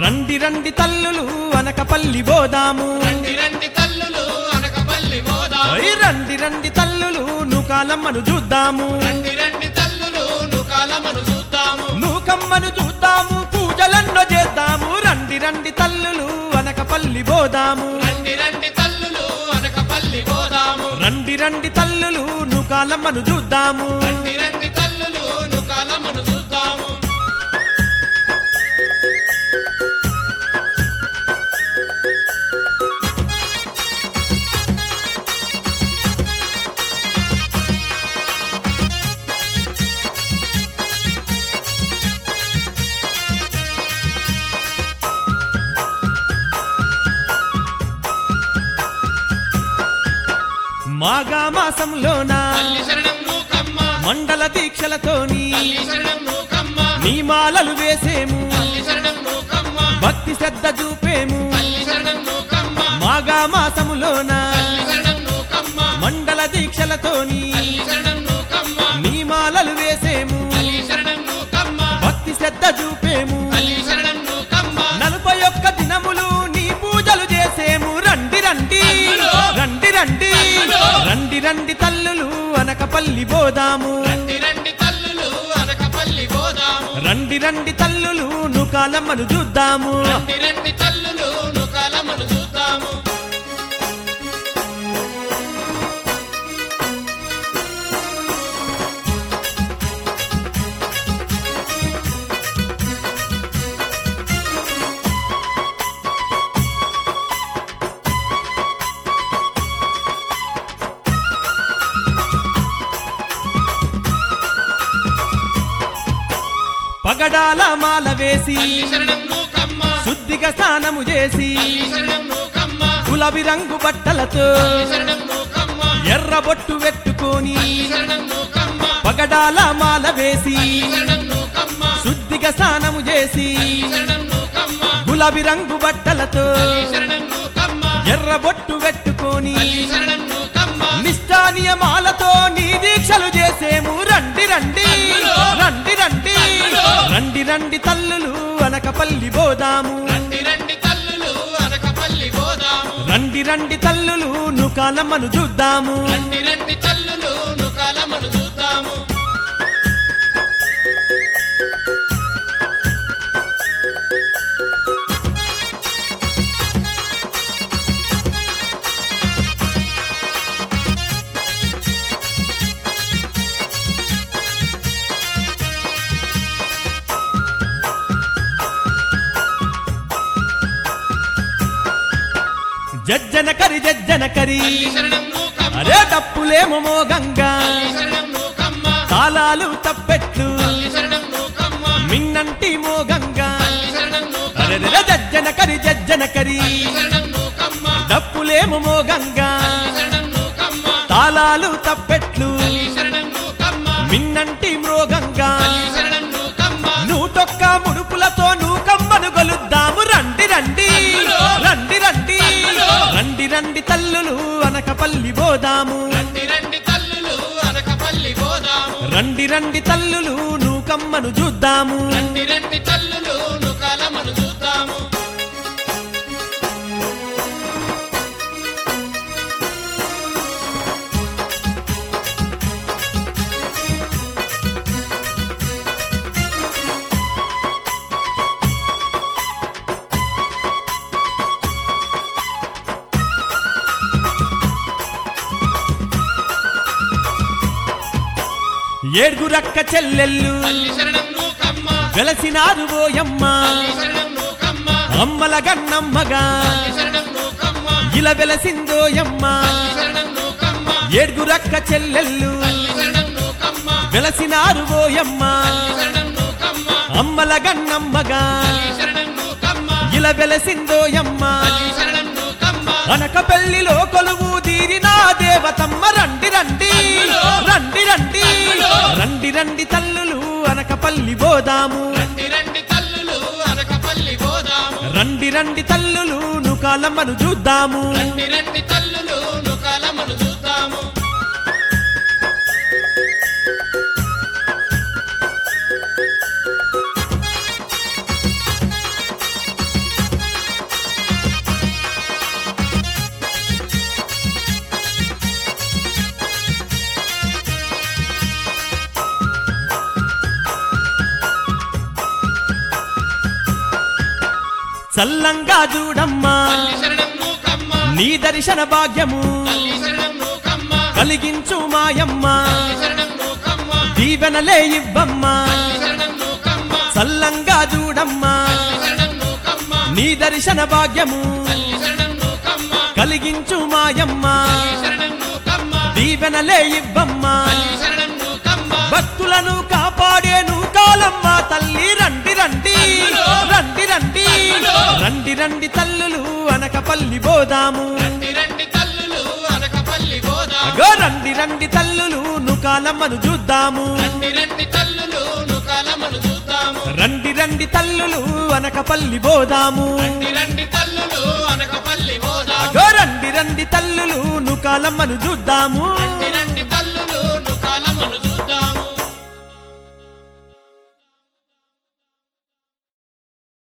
రండి రండి తల్లులు అనకపల్లి బోదాము రండి రండి తల్లులు అనకపల్లి పోదాం ఓయ్ రండి రండి తల్లులు నూకాలమ్మను చూద్దాము రండి రండి తల్లులు నుకాలమను చూద్దాము నూకమ్మను చూద్దాము పూజలన్నో చేద్దాము రండి రండి తల్లులు అనకపల్లి బోదాము రండి రండి తల్లులు అనకపల్లి పోదాము రండి రండి తల్లులు నూకాలమ్మను చూద్దాము రండి రండి తల్లులు నుకాలమను చూద్దాము మాఘా మాసంలోన తల్లి శరణం నూకమ్మ మండల దీక్షలతోని తల్లి శరణం నూకమ్మ నీ మాలలు వేసేము తల్లి శరణం నూకమ్మ భక్తి శ్రద్ధ చూపేము తల్లి శరణం నూకమ్మ మాఘా మాసములోన తల్లి శరణం నూకమ్మ మండల దీక్షలతోని తల్లి శరణం నూకమ్మ నీ మాలలు వేసేము తల్లి శరణం నూకమ్మ భక్తి శ్రద్ధ చూపేము తల్లి శరణం నూకమ్మ నలభై ఒక్క దినములు నీ పూజలు చేసేము రండి రండి రండి రండి రండి రండి తల్లులు అనకపల్లి బోదాము రండి రండి తల్లులు అనకపల్లి పోదాము రండి రండి తల్లులు నుకాలమ్మను చూద్దాము రండి రండి తల్లులు నుకాలమను చూద్దాము పగడాల మాల వేసి తల్లి శరణం నూకమ్మ శుద్ధిగా స్నానము చేసి తల్లి శరణం నూకమ్మ గులాబీ రంగు బట్టలతో తల్లి శరణం నూకమ్మ ఎర్ర బొట్టు పెట్టుకొని తల్లి శరణం నూకమ్మ పగడాల మాల వేసి తల్లి శరణం నూకమ్మ శుద్ధిగా స్నానము చేసి తల్లి శరణం నూకమ్మ గులాబీ రంగు బట్టలతో తల్లి శరణం నూకమ్మ ఎర్ర బొట్టు పెట్టుకొని తల్లి శరణం నూకమ్మ నిష్ఠానియమాలతో నీ దీక్షలు చేసేము రండి రండి రండి రండి రండి రండి తల్లులు అనకపల్లి బోదాము రండి రండి తల్లులు అనకపల్లి పోదాము రండి రండి తల్లులు నుకాలమ్మను చూద్దాము రండి రండి తల్లులు నుకాలమను చూద్దాము జజ్జన కరి జజ్జన కరి తల్లి శరణం నూకమ్మ అరే తప్పులేమో మోగంగా తల్లి శరణం నూకమ్మ తాళాలు తప్పెట్లు తల్లి శరణం నూకమ్మ మిన్నంటి మోగంగా తల్లి శరణం నూకమ్మ అరెరెర జజ్జన కరి జజ్జన కరి తల్లి శరణం నూకమ్మ డప్పులేమో మోగంగా తల్లి శరణం నూకమ్మ తాళాలు తప్పెట్లు తల్లి శరణం నూకమ్మ మిన్నంటి మృగంగా తల్లి శరణం నూకమ్మ నూటొక్క ముడుపులతో నూకమ్మను గొలుద్దాము రండి రండి రండి రండి రండి రండి తల్లులు అనకపల్లి బోదాము రండి రండి తల్లులు అనకపల్లి పోదాము రండి రండి తల్లులు నూకమ్మను చూద్దాము రండి రండి తల్లులు నుకాలమను చూద్దాము ఏడుగురక్క చెల్లెళ్ళు తల్లి శరణం నూకమ్మ వెలసినారు ఓయమ్మ తల్లి శరణం నూకమ్మ అమ్మల గన్నమ్మగా తల్లి శరణం నూకమ్మ ఇలా వెలసిందోయమ్మ తల్లి శరణం నూకమ్మ ఏడుగురక్క చెల్లెళ్ళు తల్లి శరణం నూకమ్మ వెలసినారు ఓయమ్మ తల్లి శరణం నూకమ్మ అమ్మల గన్నమ్మగా తల్లి శరణం నూకమ్మ ఇలా వెలసిందోయమ్మ తల్లి శరణం నూకమ్మ అనక పెళ్లిలో కొలువు తీరిన దేవతమ్మ రండి రండి రండి రండి రండి రండి తల్లులు అనకపల్లి బోదాము రండి రండి తల్లులు అనకపల్లి పోదాము రండి రండి తల్లులు నుకాలమ్మను చూద్దాము రండి రండి తల్లులు నుకాలమను చూద్దాము చల్లంగా చూడమ్మా తల్లి శరణం నూకమ్మ నీ దర్శన భాగ్యము తల్లి శరణం నూకమ్మ కలిగించు మాయమ్మ తల్లి శరణం నూకమ్మ దీవెనలే ఇవ్వమ్మా తల్లి శరణం నూకమ్మ చల్లంగా చూడమ్మా తల్లి శరణం నూకమ్మ నీ దర్శన భాగ్యము తల్లి శరణం నూకమ్మ కలిగించు మాయమ్మ తల్లి శరణం నూకమ్మ దీవెనలే ఇవ్వమ్మా తల్లి శరణం నూకమ్మ భక్తులను కాపాడేను కాలమ్మ తల్లి రండి రండి రండి రండి రండి రండి తల్లులు అనకపల్లి బోదాము రండి రండి తల్లులు అనకపల్లి గోదాము అగో రండి రండి తల్లులు నుకాలమ్మను చూద్దాము రండి రండి తల్లులు నుకాలమ్మను చూద్దాము రండి రండి తల్లులు అనకపల్లి బోదాము రండి రండి తల్లులు అనకపల్లి గోదాము అగో రండి రండి తల్లులు నుకాలమ్మను చూద్దాము